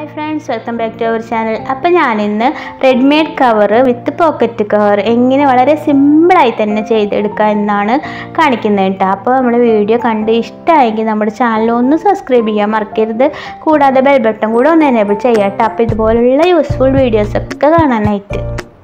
hi friends welcome back to our channel അപ്പോൾ ഞാനിന്ന് readymade cover with pocket cover എങ്ങനെ വളരെ സിമ്പിളായി തന്നെ ചെയ്തെടുക്കുക എന്നാണ് കാണിക്കുന്നത് കേട്ടോ അപ്പോൾ നമ്മൾ വീഡിയോ കണ്ട് ഇഷ്ടമായെങ്കിൽ നമ്മുടെ ചാനൽ ഒന്ന് സബ്സ്ക്രൈബ് ചെയ്യാൻ മറക്കരുത് കൂടാതെ ബെൽ ബട്ടൺ കൂടെ ഒന്ന് എനേബിൾ ചെയ്യാം കേട്ടോ അപ്പോൾ ഇതുപോലുള്ള യൂസ്ഫുൾ വീഡിയോസൊക്കെ കാണാനായിട്ട്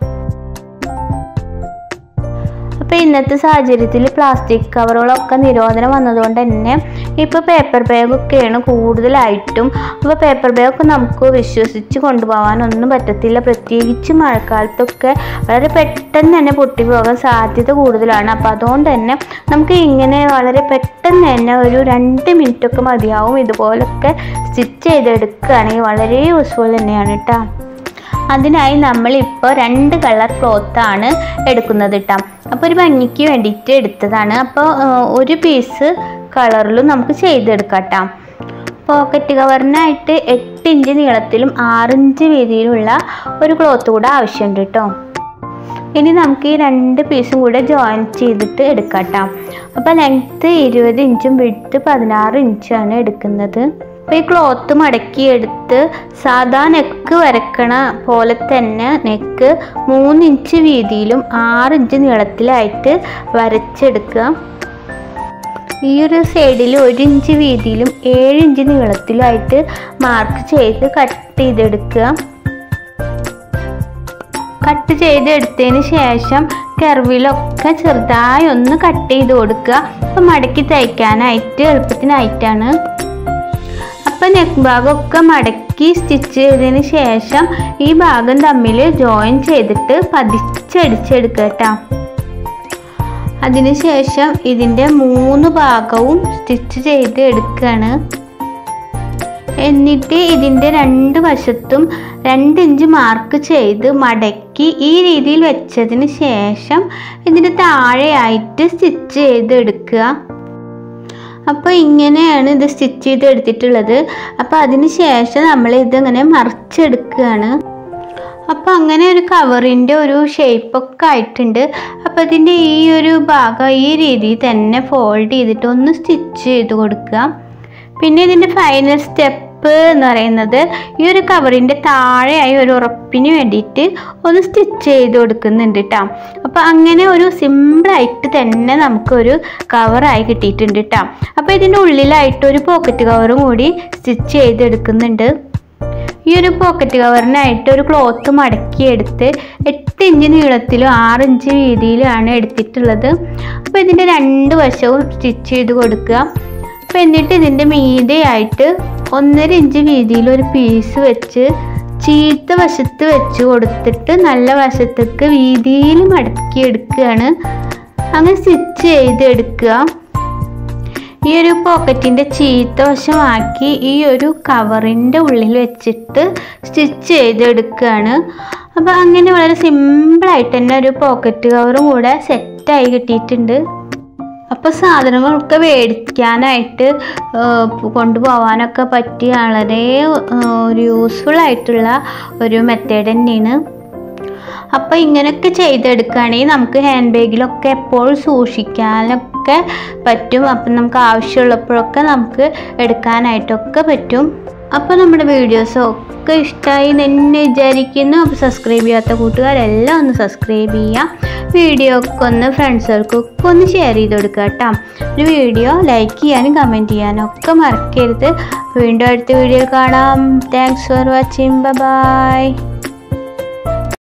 അപ്പോൾ ഇന്നത്തെ സാഹചര്യത്തിൽ പ്ലാസ്റ്റിക് കവറുകളൊക്കെ നിരോധനം വന്നതുകൊണ്ട് തന്നെ ഇപ്പോൾ പേപ്പർ ബാഗൊക്കെയാണ് കൂടുതലായിട്ടും അപ്പോൾ പേപ്പർ ബാഗൊക്കെ നമുക്ക് വിശ്വസിച്ച് കൊണ്ടുപോകാനൊന്നും പറ്റത്തില്ല പ്രത്യേകിച്ച് മഴക്കാലത്തൊക്കെ വളരെ പെട്ടെന്ന് തന്നെ പൊട്ടിപ്പോകാൻ സാധ്യത കൂടുതലാണ് അപ്പോൾ അതുകൊണ്ട് തന്നെ നമുക്ക് ഇങ്ങനെ വളരെ പെട്ടെന്ന് തന്നെ ഒരു രണ്ട് മിനിറ്റൊക്കെ മതിയാവും ഇതുപോലൊക്കെ സ്റ്റിച്ച് ചെയ്തെടുക്കുകയാണെങ്കിൽ വളരെ യൂസ്ഫുൾ തന്നെയാണ് കേട്ടോ അതിനായി നമ്മളിപ്പോൾ രണ്ട് കളർ ക്ലോത്താണ് എടുക്കുന്നത് കേട്ടോ അപ്പോൾ ഒരു ഭംഗിക്ക് വേണ്ടിയിട്ട് എടുത്തതാണ് അപ്പോൾ ഒരു പീസ് കളറിലും നമുക്ക് ചെയ്തെടുക്കാം കേട്ടോ പോക്കറ്റ് കവറിനായിട്ട് എട്ട് ഇഞ്ച് നീളത്തിലും ആറ് ഇഞ്ച് വീതിയിലുള്ള ഒരു ക്ലോത്ത് കൂടെ ആവശ്യമുണ്ട് കേട്ടോ ഇനി നമുക്ക് ഈ രണ്ട് പീസും കൂടെ ജോയിൻ ചെയ്തിട്ട് എടുക്കാം കേട്ടോ അപ്പോൾ ലെങ്ത്ത് ഇരുപത് ഇഞ്ചും വിടുത്ത് പതിനാറ് ഇഞ്ചാണ് എടുക്കുന്നത് അപ്പോൾ ഈ ക്ലോത്ത് മടക്കി എടുത്ത് സാധാ നെക്ക് വരക്കണ പോലെ തന്നെ നെക്ക് മൂന്ന് ഇഞ്ച് വീതിയിലും ആറ് ഇഞ്ച് നീളത്തിലായിട്ട് വരച്ചെടുക്കുക ഈ ഒരു സൈഡിൽ ഒരു ഇഞ്ച് വീതിയിലും ഏഴ് ഇഞ്ച് നീളത്തിലായിട്ട് മാർക്ക് ചെയ്ത് കട്ട് ചെയ്തെടുക്കുക കട്ട് ചെയ്തെടുത്തതിന് ശേഷം കെർവിലൊക്കെ ചെറുതായി ഒന്ന് കട്ട് ചെയ്ത് കൊടുക്കുക അപ്പം മടക്കി തയ്ക്കാനായിട്ട് എളുപ്പത്തിനായിട്ടാണ് അപ്പം നെക്ക് ഭാഗമൊക്കെ മടക്കി സ്റ്റിച്ച് ചെയ്തതിന് ശേഷം ഈ ഭാഗം തമ്മിൽ ജോയിൻ ചെയ്തിട്ട് പതിച്ചടിച്ചെടുക്കുക കേട്ടോ അതിനുശേഷം ഇതിൻ്റെ മൂന്ന് ഭാഗവും സ്റ്റിച്ച് ചെയ്ത് എടുക്കുകയാണ് എന്നിട്ട് ഇതിൻ്റെ രണ്ട് വശത്തും രണ്ട് ഇഞ്ച് മാർക്ക് ചെയ്ത് മടക്കി ഈ രീതിയിൽ വെച്ചതിന് ശേഷം ഇതിൻ്റെ താഴെയായിട്ട് സ്റ്റിച്ച് ചെയ്ത് എടുക്കുക അപ്പോൾ ഇങ്ങനെയാണ് ഇത് സ്റ്റിച്ച് ചെയ്ത് എടുത്തിട്ടുള്ളത് അപ്പോൾ അതിന് ശേഷം നമ്മൾ ഇതിങ്ങനെ മറിച്ചെടുക്കുകയാണ് അപ്പോൾ അങ്ങനെ ഒരു കവറിൻ്റെ ഒരു ഷേപ്പൊക്കെ ആയിട്ടുണ്ട് അപ്പോൾ ഇതിൻ്റെ ഈ ഒരു ഭാഗം ഈ രീതിയിൽ തന്നെ ഫോൾഡ് ചെയ്തിട്ട് ഒന്ന് സ്റ്റിച്ച് ചെയ്ത് കൊടുക്കുക പിന്നെ ഇതിൻ്റെ ഫൈനൽ സ്റ്റെപ്പ് എന്ന് പറയുന്നത് ഈ ഒരു കവറിൻ്റെ താഴെയായി ഒരു ഉറപ്പിന് വേണ്ടിയിട്ട് ഒന്ന് സ്റ്റിച്ച് ചെയ്ത് കൊടുക്കുന്നുണ്ട് കേട്ടോ അപ്പോൾ അങ്ങനെ ഒരു സിമ്പിളായിട്ട് തന്നെ നമുക്കൊരു കവറായി കിട്ടിയിട്ടുണ്ട് കേട്ടോ അപ്പോൾ ഇതിൻ്റെ ഉള്ളിലായിട്ട് ഒരു പോക്കറ്റ് കവറും കൂടി സ്റ്റിച്ച് ചെയ്തെടുക്കുന്നുണ്ട് ഈ ഒരു പോക്കറ്റ് കവറിനായിട്ട് ഒരു ക്ലോത്ത് മടക്കിയെടുത്ത് എട്ട് ഇഞ്ച് നീളത്തിലും ആറ് ഇഞ്ച് വീതിയിലാണ് എടുത്തിട്ടുള്ളത് അപ്പോൾ ഇതിൻ്റെ രണ്ട് വശവും സ്റ്റിച്ച് ചെയ്ത് കൊടുക്കുക അപ്പോൾ എന്നിട്ട് ഇതിൻ്റെ മീതെയായിട്ട് ഒന്നര ഇഞ്ച് വീതിയിൽ ഒരു പീസ് വെച്ച് ചീത്ത വശത്ത് വെച്ച് കൊടുത്തിട്ട് നല്ല വശത്തേക്ക് വീതിയിൽ മടക്കി എടുക്കുകയാണ് അങ്ങനെ സ്റ്റിച്ച് ചെയ്ത് എടുക്കുക ഈ ഒരു പോക്കറ്റിൻ്റെ ചീത്ത വശമാക്കി ഈ ഒരു കവറിൻ്റെ ഉള്ളിൽ വെച്ചിട്ട് സ്റ്റിച്ച് ചെയ്തെടുക്കുകയാണ് അപ്പോൾ അങ്ങനെ വളരെ സിമ്പിളായിട്ട് തന്നെ ഒരു പോക്കറ്റ് കവറും കൂടെ സെറ്റായി കിട്ടിയിട്ടുണ്ട് അപ്പോൾ സാധനങ്ങളൊക്കെ മേടിക്കാനായിട്ട് കൊണ്ടുപോകാനൊക്കെ പറ്റിയ വളരെ ഒരു യൂസ്ഫുൾ ആയിട്ടുള്ള ഒരു മെത്തേഡ് തന്നെയാണ് അപ്പോൾ ഇങ്ങനെയൊക്കെ ചെയ്തെടുക്കുകയാണെങ്കിൽ നമുക്ക് ഹാൻഡ് ബാഗിലൊക്കെ എപ്പോഴും സൂക്ഷിക്കാനൊക്കെ പറ്റും അപ്പം നമുക്ക് ആവശ്യമുള്ളപ്പോഴൊക്കെ നമുക്ക് എടുക്കാനായിട്ടൊക്കെ പറ്റും അപ്പോൾ നമ്മുടെ വീഡിയോസ് ഒക്കെ ഇഷ്ടമായി തന്നെ വിചാരിക്കുന്നു അപ്പോൾ സബ്സ്ക്രൈബ് ചെയ്യാത്ത കൂട്ടുകാരെല്ലാം ഒന്ന് സബ്സ്ക്രൈബ് ചെയ്യുക വീഡിയോ ഒക്കെ ഒന്ന് ഫ്രണ്ട്സുകൾക്കൊക്കെ ഒന്ന് ഷെയർ ചെയ്ത് കൊടുക്കുക കേട്ടോ ഒരു വീഡിയോ ലൈക്ക് ചെയ്യാനും കമൻറ്റ് ചെയ്യാനും ഒക്കെ മറക്കരുത് വീണ്ടും അടുത്ത വീഡിയോ കാണാം താങ്ക്സ് ഫോർ വാച്ചിങ് ബൈ